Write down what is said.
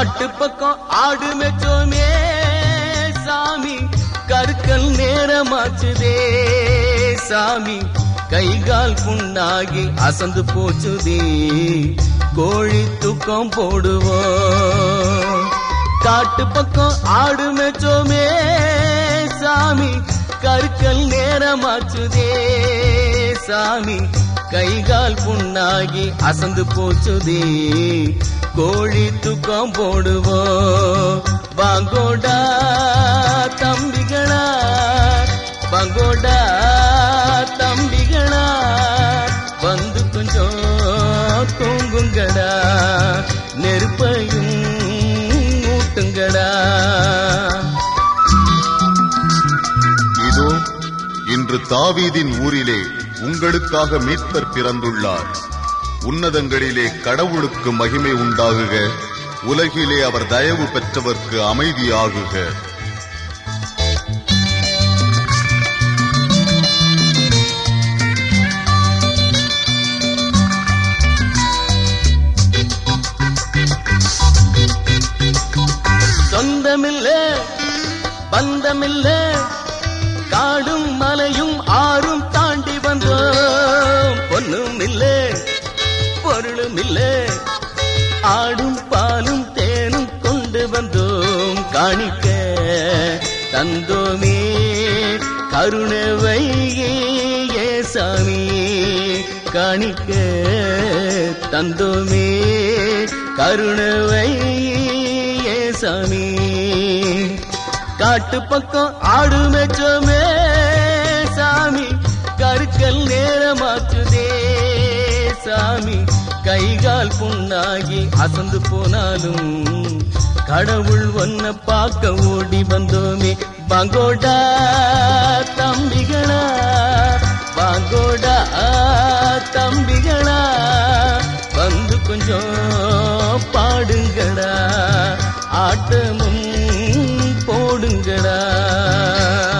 காட்டு பக்கம் ஆடு மெச்சோமே சாமி கருக்கல் நேரமாச்சுதே சாமி கை கால் புண்ணாகி அசந்து போச்சுதே கோழி தூக்கம் போடுவோம் காட்டு பக்கம் ஆடு மெச்சோமே சாமி கருக்கல் நேரமாச்சுதே சாமி கை கால் புண்ணாகி அசந்து போச்சுதே கோழி தூக்கம் போடுவோம் பாங்கோடா தம்பிகளா பங்கோடா தம்பிகளா வந்து கொஞ்சம் தூங்குங்கடா நெருப்பையும் ஊட்டுங்கடா இதோ இன்று தாவீதின் ஊரிலே உங்களுக்காக மீட்பர் பிறந்துள்ளார் உன்னதங்களிலே கடவுளுக்கு மகிமை உண்டாகுக உலகிலே அவர் தயவு பெற்றவர்க்கு அமைதியாகுக சொந்தமில்ல பந்தமில்ல காடும் மலையும் ஆறும் தாண்டி வந்தோம் பொண்ணும் இல்ல பொருளும் இல்ல ஆடும் பாலும் தேனும் கொண்டு வந்தோம் காணிக்க தந்தோமே கருணவை ஏசாமி காணிக்க தந்தோமே கருணவை ஏசாமி காட்டு பக்கம் ஆடு மெச்சோமே சாமி கருக்கல் நேரமாச்சுதே சாமி கைகால் புண்ணாகி அசந்து போனாலும் கடவுள் ஒன்ன பார்க்க ஓடி வந்தோமே பங்கோடா தம்பிகளா பங்கோடா தம்பிகளா வந்து கொஞ்சம் பாடுங்கடா ஆட்டமும் போடுங்கடா